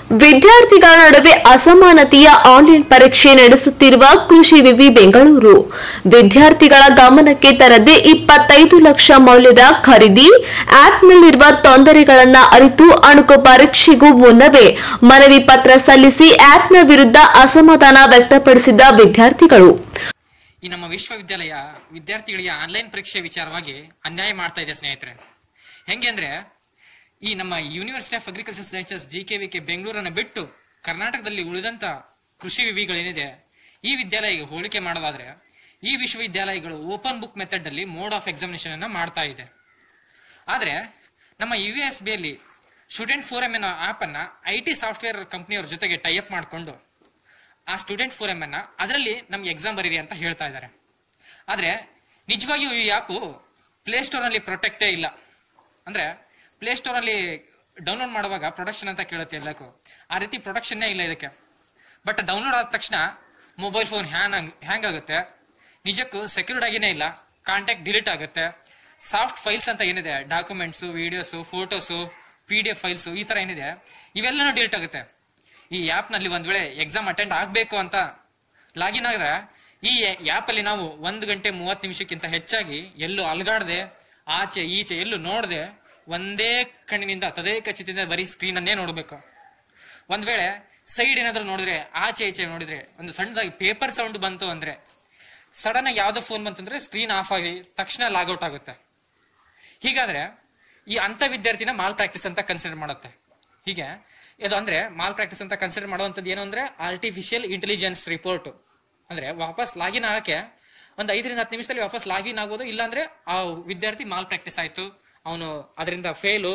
ವಿದ್ಯಾರ್ಥಿಗಳ ನಡುವೆ ಅಸಮಾನತೆಯ ಆನ್ಲೈನ್ ಪರೀಕ್ಷೆ ನಡೆಸುತ್ತಿರುವ ಕೃಷಿ ವಿವಿ ಬೆಂಗಳೂರು ವಿದ್ಯಾರ್ಥಿಗಳ ಗಮನಕ್ಕೆ ತರದೆ ಇಪ್ಪತ್ತೈದು ಲಕ್ಷ ಮೌಲ್ಯದ ಖರೀದಿ ಆಪ್ನಲ್ಲಿರುವ ತೊಂದರೆಗಳನ್ನು ಅರಿತು ಅಣುಕು ಪರೀಕ್ಷೆಗೂ ಮುನ್ನವೇ ಮನವಿ ಪತ್ರ ಸಲ್ಲಿಸಿ ಆಪ್ನ ವಿರುದ್ಧ ಅಸಮಾಧಾನ ವ್ಯಕ್ತಪಡಿಸಿದ ವಿದ್ಯಾರ್ಥಿಗಳು ಈ ನಮ್ಮ ವಿಶ್ವವಿದ್ಯಾಲಯ ವಿದ್ಯಾರ್ಥಿಗಳಿಗೆ ಆನ್ಲೈನ್ ಪರೀಕ್ಷೆ ವಿಚಾರವಾಗಿ ಅನ್ಯಾಯ ಮಾಡ್ತಾ ಇದೆ ಸ್ನೇಹಿತರೆ ಹೆಂಗೆ ಅಂದ್ರೆ ಈ ನಮ್ಮ university of agriculture sciences G K V K ಬೆಂಗಳೂರನ್ನ ಬಿಟ್ಟು ಕರ್ನಾಟಕದಲ್ಲಿ ಉಳಿದಂತ ಕೃಷಿ ವಿವಿಗಳೇನಿದೆ ಈ ವಿದ್ಯಾಲಯಕ್ಕೆ ಹೋಲಿಕೆ ಮಾಡೋದಾದ್ರೆ ಈ ವಿಶ್ವವಿದ್ಯಾಲಯಗಳು ಓಪನ್ ಬುಕ್ ಮೆಥಡ್ ಅಲ್ಲಿ ಮೋಡ್ ಆಫ್ ಎಕ್ಸಾಮಿನೇಷನ್ ಅನ್ನ ಮಾಡ್ತಾ ಇದೆ ಆದ್ರೆ ನಮ್ಮ ಯು ಎಸ್ ಬಿ ಅಲ್ಲಿ ಸ್ಟೂಡೆಂಟ್ ಫೋರಮ್ ಅನ್ನೋ ಆಪ್ ಅನ್ನ ಐ ಟಿ ಸಾಫ್ಟ್ವೇರ್ ಕಂಪನಿಯವ್ರ ಜೊತೆಗೆ ಟೈಅಪ್ ಮಾಡಿಕೊಂಡು ಆ ಸ್ಟೂಡೆಂಟ್ ಫೋರಮ್ ಅನ್ನ ಅದರಲ್ಲಿ ನಮ್ಗೆ ಎಕ್ಸಾಮ್ ಬರೀರಿ ಅಂತ ಹೇಳ್ತಾ ಇದ್ದಾರೆ ಆದ್ರೆ ನಿಜವಾಗಿಯೂ ಈ ಆ್ಯಪು ಪ್ಲೇಸ್ಟೋರ್ ಅಲ್ಲಿ ಪ್ರೊಟೆಕ್ಟೇ ಇಲ್ಲ ಅಂದ್ರೆ ಪ್ಲೇಸ್ಟೋರ್ ಅಲ್ಲಿ ಡೌನ್ಲೋಡ್ ಮಾಡುವಾಗ ಪ್ರೊಡಕ್ಷನ್ ಅಂತ ಕೇಳುತ್ತೆ ಎಲ್ಲಕ್ಕೂ ಆ ರೀತಿ ಪ್ರೊಡಕ್ಷನ್ನೇ ಇಲ್ಲ ಇದಕ್ಕೆ ಬಟ್ ಡೌನ್ಲೋಡ್ ಆದ ತಕ್ಷಣ ಮೊಬೈಲ್ ಫೋನ್ ಹ್ಯಾಂಗ್ ಹ್ಯಾಂಗ್ ಆಗುತ್ತೆ ನಿಜಕ್ಕೂ ಸೆಕ್ಯೂರ್ಡ್ ಆಗಿನೇ ಇಲ್ಲ ಕಾಂಟ್ಯಾಕ್ಟ್ ಡಿಲೀಟ್ ಆಗುತ್ತೆ ಸಾಫ್ಟ್ ಫೈಲ್ಸ್ ಅಂತ ಏನಿದೆ documents videos photos P D F files ಈ ತರ ಏನಿದೆ ಇವೆಲ್ಲನೂ ಡಿಲೀಟ್ ಆಗುತ್ತೆ ಈ ಆ್ಯಪ್ ನಲ್ಲಿ ಒಂದ್ ವೇಳೆ ಎಕ್ಸಾಮ್ ಅಟೆಂಡ್ ಆಗ್ಬೇಕು ಅಂತ ಲಾಗಿನ್ ಆದ್ರೆ ಈ ಆ್ಯಪ್ ಅಲ್ಲಿ ನಾವು ಒಂದು ಗಂಟೆ ಮೂವತ್ತು ನಿಮಿಷಕ್ಕಿಂತ ಹೆಚ್ಚಾಗಿ ಎಲ್ಲೂ ಅಲ್ಗಾಡದೆ ಆಚೆ ಈಚೆ ಎಲ್ಲೂ ನೋಡದೆ ಒಂದೇ ಕಣ್ಣಿನಿಂದ ತದೇಕ ಚಿತ್ರದಿಂದ ಬರೀ ಸ್ಕ್ರೀನ್ ಅನ್ನೇ ನೋಡ್ಬೇಕು ಒಂದ್ ವೇಳೆ ಸೈಡ್ ಏನಾದ್ರು ನೋಡಿದ್ರೆ ಆಚೆ ಈಚೆ ನೋಡಿದ್ರೆ ಒಂದು ಸಣ್ಣದಾಗಿ ಪೇಪರ್ ಸೌಂಡ್ ಬಂತು ಅಂದ್ರೆ ಸಡನ್ ಆಗಿ ಯಾವ್ದೋ ಫೋನ್ ಬಂತು ಅಂದ್ರೆ ಸ್ಕ್ರೀನ್ ಆಫ್ ಆಗಿ ತಕ್ಷಣ ಲಾಗೌಟ್ ಆಗುತ್ತೆ ಹೀಗಾದ್ರೆ ಈ ಅಂತ ವಿದ್ಯಾರ್ಥಿನ ಮಾಲ್ ಪ್ರಾಕ್ಟೀಸ್ ಅಂತ ಕನ್ಸಿಡರ್ ಮಾಡುತ್ತೆ ಹೀಗೆ ಇದು ಅಂದ್ರೆ ಮಾಲ್ ಪ್ರಾಕ್ಟೀಸ್ ಅಂತ ಕನ್ಸಿಡರ್ ಮಾಡುವಂತದ್ದು ಏನು ಅಂದ್ರೆ ಆರ್ಟಿಫಿಷಿಯಲ್ ಇಂಟೆಲಿಜೆನ್ಸ್ ರಿಪೋರ್ಟ್ ಅಂದ್ರೆ ವಾಪಸ್ ಲಾಗಿನ್ ಆಗಕ್ಕೆ ಒಂದು ಐದರಿಂದ ಹತ್ತು ನಿಮಿಷದಲ್ಲಿ ವಾಪಸ್ ಲಾಗಿನ್ ಆಗೋದು ಇಲ್ಲಾಂದ್ರೆ ಆ ವಿದ್ಯಾರ್ಥಿ ಮಾಲ್ ಪ್ರಾಕ್ಟೀಸ್ ಆಯ್ತು ಅವನು ಅದರಿಂದ ಫೇಲು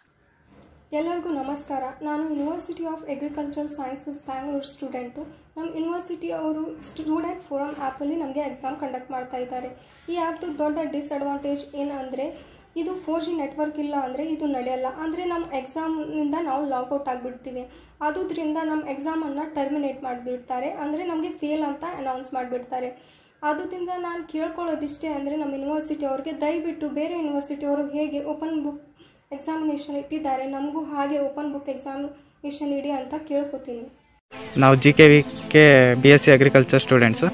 ಎಲ್ಲರಿಗೂ ನಮಸ್ಕಾರ ನಾನು university of agricultural sciences Bangalore student ನಮ್ಮ ಯೂನಿವರ್ಸಿಟಿ ಅವರು ಸ್ಟೂಡೆಂಟ್ ಫೋರಮ್ ಆ್ಯಪಲ್ಲಿ ನಮಗೆ ಎಕ್ಸಾಮ್ ಕಂಡಕ್ಟ್ ಮಾಡ್ತಾ ಇದ್ದಾರೆ ಈ ಆ್ಯಪ್ದು ದೊಡ್ಡ ಡಿಸ್ಅಡ್ವಾಂಟೇಜ್ ಏನಂದರೆ ಇದು ಫೋರ್ ಜಿ ನೆಟ್ವರ್ಕ್ ಇಲ್ಲ ಅಂದರೆ ಇದು ನಡೆಯಲ್ಲ ಅಂದರೆ ನಮ್ಮ ಎಕ್ಸಾಮ್ನಿಂದ ನಾವು ಲಾಗೌಟ್ ಆಗಿಬಿಡ್ತೀವಿ ಅದುದರಿಂದ ನಮ್ಮ ಎಕ್ಸಾಮನ್ನು ಟರ್ಮಿನೇಟ್ ಮಾಡಿಬಿಡ್ತಾರೆ ಅಂದರೆ ನಮಗೆ ಫೇಲ್ ಅಂತ ಅನೌನ್ಸ್ ಮಾಡಿಬಿಡ್ತಾರೆ ಆದುದರಿಂದ ನಾನು ಕೇಳ್ಕೊಳ್ಳೋದಿಷ್ಟೇ ಅಂದರೆ ನಮ್ಮ ಯೂನಿವರ್ಸಿಟಿ ಅವ್ರಿಗೆ ದಯವಿಟ್ಟು ಬೇರೆ ಯೂನಿವರ್ಸಿಟಿಯವರು ಹೇಗೆ ಓಪನ್ ಬುಕ್ ಎಕ್ಸಾಮಿನೇಷನ್ ಇಟ್ಟಿದ್ದಾರೆ ನಮಗೂ ಹಾಗೆ ಓಪನ್ ಬುಕ್ ಎಕ್ಸಾಮಿನೇಷನ್ ಇಡಿ ಅಂತ ಕೇಳ್ಕೊತೀನಿ ನಾವು G K V K B S C agriculture students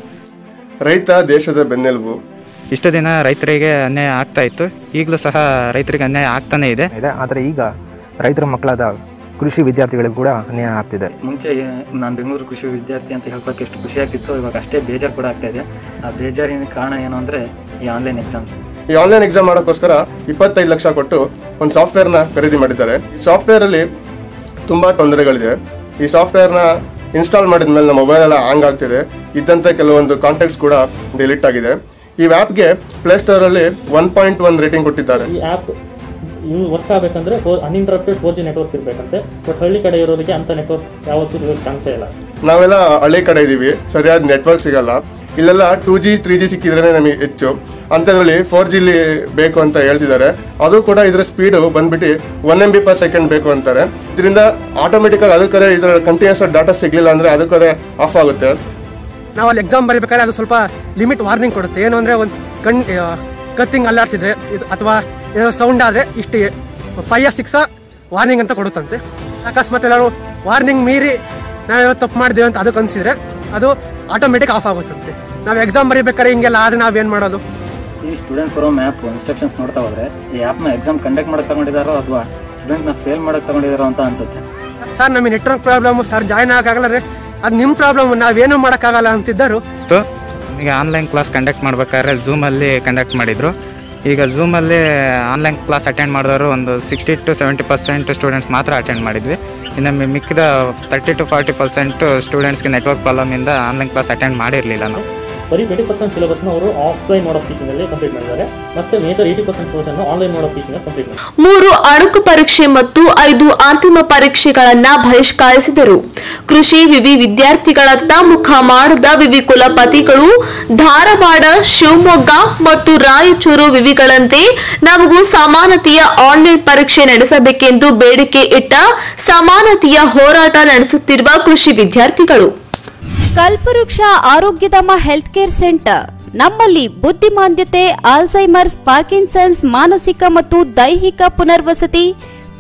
ರೈತ ದೇಶದ ಬೆನ್ನೆಲುಬು ಇಷ್ಟು ದಿನ ರೈತರಿಗೆ ಅನ್ಯಾಯ ಆಗ್ತಾ ಇತ್ತು ಈಗಲೂ ಸಹ ರೈತರಿಗೆ ಅನ್ಯಾಯ ಆಗ್ತಾನೇ ಇದೆ ಇದೆ ಆದರೆ ಈಗ ರೈತರ ಮಕ್ಕಳಾದ ಕೃಷಿ ವಿದ್ಯಾರ್ಥಿಗಳಿಗೂ ಕೂಡ ಅನ್ಯಾಯ ಆಗ್ತಿದೆ ಮುಂಚೆ ನಾನು ಬೆಂಗಳೂರು ಕೃಷಿ ವಿದ್ಯಾರ್ಥಿ ಅಂತ ಹೇಳ್ಬೇಕು ಎಷ್ಟು ಖುಷಿ ಆಗ್ತಿತ್ತು ಇವಾಗ ಅಷ್ಟೇ ಬೇಜಾರು ಕೂಡ ಆಗ್ತಾ ಇದೆ ಆ ಬೇಜಾರಿನ ಕಾರಣ ಏನು ಅಂದ್ರೆ ಈ ಆನ್ಲೈನ್ ಎಕ್ಸಾಮ್ಸ್ ಈ ಆನ್ಲೈನ್ ಎಕ್ಸಾಮ್ ಮಾಡೋಕ್ಕೋಸ್ಕರ ಇಪ್ಪತ್ತೈದು ಲಕ್ಷ ಕೊಟ್ಟು ಒಂದು ಸಾಫ್ಟ್ವೇರ್ನ ಖರೀದಿ ಮಾಡಿದ್ದಾರೆ ಈ ಸಾಫ್ಟ್ವೇರ್ ಅಲ್ಲಿ ತುಂಬಾ ತೊಂದರೆಗಳಿದೆ ಈ ಸಾಫ್ಟ್ವೇರ್ನ ಇನ್ಸ್ಟಾಲ್ ಮಾಡಿದ ಮೇಲೆ ನಮ್ಮ ಮೊಬೈಲ್ ಎಲ್ಲ ಹ್ಯಾಂಗ್ ಆಗ್ತಿದೆ ಇದ್ದಂತೆ ಕೆಲವೊಂದು ಕಾಂಟ್ಯಾಕ್ಟ್ಸ್ ಕೂಡ ಡಿಲೀಟ್ ಆಗಿದೆ ಈ ಆ್ಯಪ್ಗೆ ಪ್ಲೇಸ್ಟೋರ್ ಅಲ್ಲಿ ಒನ್ ಪಾಯಿಂಟ್ ಒನ್ ರೇಟಿಂಗ್ ಕೊಟ್ಟಿದ್ದಾರೆ ಈ ಆ್ಯಪ್ ಇವು ವರ್ಕ್ ಆಗಬೇಕಂದ್ರೆ ಅನ್ಇಂಟರಪ್ಟೆಡ್ ಫೋರ್ ಜಿ ನೆಟ್ವರ್ಕ್ ಇರಬೇಕಂತೆ ಬಟ್ ಹಳ್ಳಿ ಕಡೆ ಇರೋರಿಗೆ ಅಂತ ನೆಟ್ವರ್ಕ್ ಯಾವತ್ತೂ ಸಿಗೋಕ್ಕೆ ಚಾನ್ಸೇ ಇಲ್ಲ ನಾವೆಲ್ಲ ಹಳ್ಳಿ ಕಡೆ ಇದೀವಿ ಸರಿಯಾದ ನೆಟ್ವರ್ಕ್ ಸಿಗಲ್ಲ ಇಲ್ಲೆಲ್ಲ ಟೂ ಜಿ ತ್ರೀ ಜಿ ಸಿಕ್ಕಿದ್ರೆ ನಮಗೆ ಹೆಚ್ಚು ಅಂಥದ್ರಲ್ಲಿ ಫೋರ್ ಜಿಲಿ ಬೇಕು ಅಂತ ಹೇಳ್ತಿದ್ದಾರೆ ಅದು ಕೂಡ ಇದರ ಸ್ಪೀಡ್ ಬಂದ್ಬಿಟ್ಟು one M B per second ಬೇಕು ಅಂತಾರೆ ಇದರಿಂದ ಆಟೋಮೆಟಿಕ್ ಆಗಿ ಅದಕ್ಕೆ ಇದರ ಕಂಟಿನ್ಯೂಸ್ ಡಾಟಾ ಸಿಗ್ಲಿಲ್ಲ ಅಂದ್ರೆ ಅದಕ್ಕೆ ಆಫ್ ಆಗುತ್ತೆ ನಾವು ಅಲ್ಲಿ ಎಕ್ಸಾಮ್ ಬರೀಬೇಕಾದ್ರೆ ಅದು ಸ್ವಲ್ಪ ಲಿಮಿಟ್ ವಾರ್ನಿಂಗ್ ಕೊಡುತ್ತೆ ಏನು ಅಂದ್ರೆ ಒಂದು ಕಣ್ ಆ, ಕತ್ತಿಂಗ್ ಅಲ್ಲಾಡ್ಸಿದ್ರೆ ಇದು ಅಥವಾ ಏನೋ ಸೌಂಡ್ ಆದ್ರೆ ಇಷ್ಟು ಫೈವ್ ಸಿಕ್ಸ್ ವಾರ್ನಿಂಗ್ ಅಂತ ಕೊಡುತ್ತಂತೆ ಅಕಸ್ಮಾತ್ ಎಲ್ಲರೂ ವಾರ್ನಿಂಗ್ ಮೀರಿ ನಾವೇನೋ ತಪ್ಪು ಮಾಡಿದ್ದೇವೆ ಅಂತ ಅದಕ್ಕೆ ಅನ್ಸಿದ್ರೆ ಅದು ಆಟೋಮೆಟಿಕ್ ಆಫ್ ಆಗುತ್ತಂತೆ ನಾವು ಎಕ್ಸಾಮ್ ಬರೀಬೇಕಾದ್ರೆ ಹಿಂಗೆಲ್ಲ ಆದ್ರೆ ನಾವೇನ್ ಮಾಡೋದು ಈ ಸ್ಟೂಡೆಂಟ್ ಫೋರಮ್ ಆ್ಯಪ್ ಇನ್ಸ್ಟ್ರಕ್ಷನ್ಸ್ ನೋಡ್ತಾ ಹೋದ್ರೆ ಈ ಆ್ಯಪ್ನ ಎಕ್ಸಾಮ್ ಕಂಡಕ್ಟ್ ಮಾಡಕ್ ತಗೊಂಡಿದಾರೋ ಅಥವಾ ಸ್ಟೂಡೆಂಟ್ನ ಫೇಲ್ ಮಾಡಕ್ ತಗೊಂಡಿದಾರೋ ಅಂತ ಅನ್ಸುತ್ತೆ ಸರ್ ನಮಗೆ ನೆಟ್ವರ್ಕ್ ಪ್ರಾಬ್ಲಮ್ ಸರ್ ಜಾಯ್ನ್ ಆಗಲ್ಲ ರೀ ಅದು ನಿಮ್ಮ ಪ್ರಾಬ್ಲಮ್ ನಾವೇನು ಮಾಡೋಕ್ಕಾಗಲ್ಲ ಅಂತಿದ್ದರು ಇತ್ತು ಈಗ ಆನ್ಲೈನ್ ಕ್ಲಾಸ್ ಕಂಡಕ್ಟ್ ಮಾಡ್ಬೇಕಾದ್ರೆ ಝೂಮಲ್ಲಿ ಕಂಡಕ್ಟ್ ಮಾಡಿದರು ಈಗ ಝೂಮಲ್ಲಿ ಆನ್ಲೈನ್ ಕ್ಲಾಸ್ ಅಟೆಂಡ್ ಮಾಡಿದವರು ಒಂದು sixty to seventy percent students ಮಾತ್ರ ಅಟೆಂಡ್ ಮಾಡಿದ್ವಿ ಇನ್ನು ಮಿ- ಮಿಕ್ಕಿದ ತರ್ಟಿ ಟು ಫಾರ್ಟಿ ಪರ್ಸೆಂಟ್ ಸ್ಟೂಡೆಂಟ್ಸ್ಗೆ ನೆಟ್ವರ್ಕ್ ಪ್ರಾಬ್ಲಮಿಂದ ಆನ್ಲೈನ್ ಕ್ಲಾಸ್ ಅಟೆಂಡ್ ಮಾಡಿರಲಿಲ್ಲ ನಾವು ಬರೀ ಟ್ವೆಂಟಿ ಪರ್ಸೆಂಟ್ ಸಿಲೆಬಸ್ನ ಅವರು ಆಫ್ಲೈನ್ ಮೋಡ್ ಆಫ್ ಟೀಚಿಂಗಲ್ಲಿ ಕಂಪ್ಲೀಟ್ ಮಾಡಿದ್ದಾರೆ ಮತ್ತೆ major eighty percent portion online mode of teaching complete ಮಾಡಿದ್ದಾರೆ ಮೂರು ಅಣುಕು ಪರೀಕ್ಷೆ ಮತ್ತು ಐದು ಅಂತಿಮ ಪರೀಕ್ಷೆಗಳನ್ನ ಬಹಿಷ್ಕರಿಸಿದರು ಕೃಷಿ ವಿವಿ ವಿದ್ಯಾರ್ಥಿಗಳತ್ತ ಮುಖ ಮಾಡದ ವಿವಿ ಕುಲಪತಿಗಳು ಧಾರವಾಡ ಶಿವಮೊಗ್ಗ ಮತ್ತು ರಾಯಚೂರು ವಿವಿಗಳಂತೆ ನಮಗೂ ಸಮಾನತೆಯ ಆನ್ಲೈನ್ ಪರೀಕ್ಷೆ ನಡೆಸಬೇಕೆಂದು ಬೇಡಿಕೆ ಇಟ್ಟ ಸಮಾನತೆಯ ಹೋರಾಟ ನಡೆಸುತ್ತಿರುವ ಕೃಷಿ ವಿದ್ಯಾರ್ಥಿಗಳು ಕಲ್ಪವೃಕ್ಷ ಆರೋಗ್ಯಧಾಮ ಹೆಲ್ತ್ ಕೇರ್ ಸೆಂಟರ್ ನಮ್ಮಲ್ಲಿ ಬುದ್ಧಿಮಾಂದ್ಯತೆ ಆಲ್ಝೈಮರ್ಸ್ ಪಾರ್ಕಿನ್ಸನ್ಸ್ ಮಾನಸಿಕ ಮತ್ತು ದೈಹಿಕ ಪುನರ್ವಸತಿ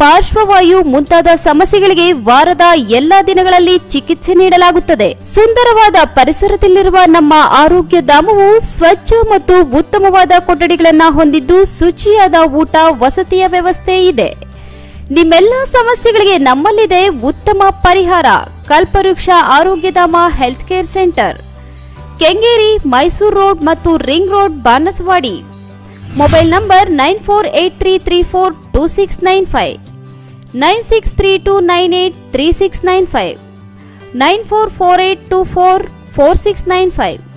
ಪಾರ್ಶ್ವವಾಯು ಮುಂತಾದ ಸಮಸ್ಯೆಗಳಿಗೆ ವಾರದ ಎಲ್ಲಾ ದಿನಗಳಲ್ಲಿ ಚಿಕಿತ್ಸೆ ನೀಡಲಾಗುತ್ತದೆ ಸುಂದರವಾದ ಪರಿಸರದಲ್ಲಿರುವ ನಮ್ಮ ಆರೋಗ್ಯ ಧಾಮವು ಸ್ವಚ್ಛ ಮತ್ತು ಉತ್ತಮವಾದ ಕೊಠಡಿಗಳನ್ನ ಹೊಂದಿದ್ದು ಶುಚಿಯಾದ ಊಟ ವಸತಿಯ ವ್ಯವಸ್ಥೆ ಇದೆ ನಿಮ್ಮೆಲ್ಲ ಸಮಸ್ಯೆಗಳಿಗೆ ನಮ್ಮಲ್ಲಿದೆ ಉತ್ತಮ ಪರಿಹಾರ Kalpavriksha Arogyadhama health care centre Kengeri Mysore road ಮತ್ತು ring road Banaswadi mobile number nine four eight three three four two six nine five nine six three two nine eight three six nine five nine four four eight two four four six nine five